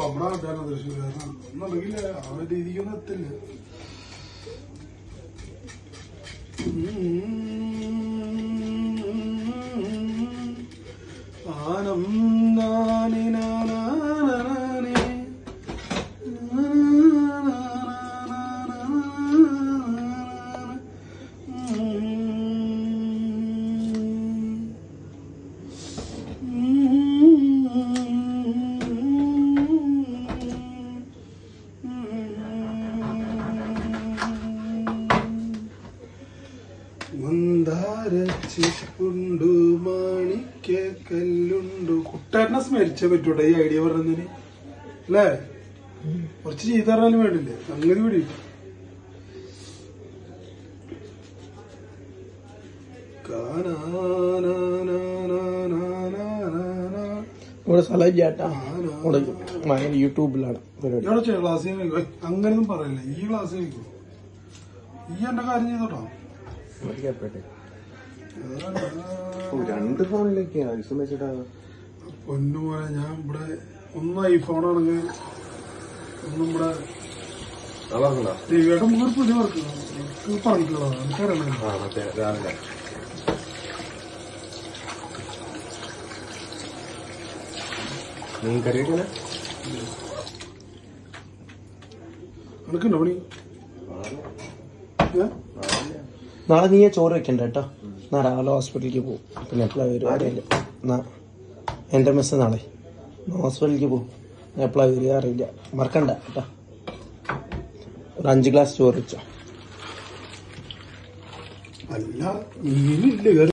നമ്മുടെ ആൾക്കാരാണ് തൃശ്ശൂർക്കാരനാണ് ഒന്നുണ്ടെങ്കിൽ ആ രീതിക്കൊന്നും എത്തില്ല ആനം നാനിനാനാനാനേ. മന്ദാരച്ചിപ്പുണ്ടു മാണിക്ക കല്ലുണ്ടു കുട്ടേട്ടനെ സ്മരിച്ചേ പറ്റൂട്ടെ ഈ ഐഡിയ പറഞ്ഞതിന് അല്ലേ കുറച്ച് ചെയ്ത് പറഞ്ഞാലും വേണ്ടില്ലേ സംഗതി പിടി കാനാനാനാനാനാനാനാ. ഇവിടെ സ്ഥലം ചേട്ടാ ഇവിടെ ഭയങ്കര യൂട്യൂബിലാണ് പരിപാടി ഇവിടെ ചെയ്യ ക്ലാസ് അങ്ങനെയൊന്നും പറയില്ല ഈ ക്ലാസ് കഴിക്കൂ ഈ എന്റെ കാര്യം ചെയ്തോട്ടോ രണ്ട് ഫോണിലേക്ക് ഐസും വെച്ചിട്ടാ പൊന്നു പോലെ ഞാൻ ഇവിടെ ഒന്ന് ഐഫോണാണെങ്കിൽ ഒന്നും ഇവിടെ വളർന്നോ ടിവിയുടെ മുകളിൽ പുതിയ വർക്ക് എനിക്ക് പറഞ്ഞിട്ടുള്ളതാ എനിക്കറിയണേ ആ മറ്റേ രാവിലെ മീൻ കറി വെക്കണേ എനിക്കുണ്ടോ പണി ഏ? നാളെ നീ ചോറ് വെക്കണ്ട കേട്ടോ നാ രാവിലെ ഹോസ്പിറ്റലിലേക്ക് പോകും പിന്നെ എപ്പോഴാണ് വരും അറിയില്ല നാ എൻ്റെ മിസ് നാളെ ഹോസ്പിറ്റലിലേക്ക് പോകും എപ്പോഴാണ് വരിക അറിയില്ല മറക്കണ്ട കേട്ടോ ഒരു അഞ്ച് ഗ്ലാസ് ചോറ് വെച്ചോ അല്ല മീനില്ല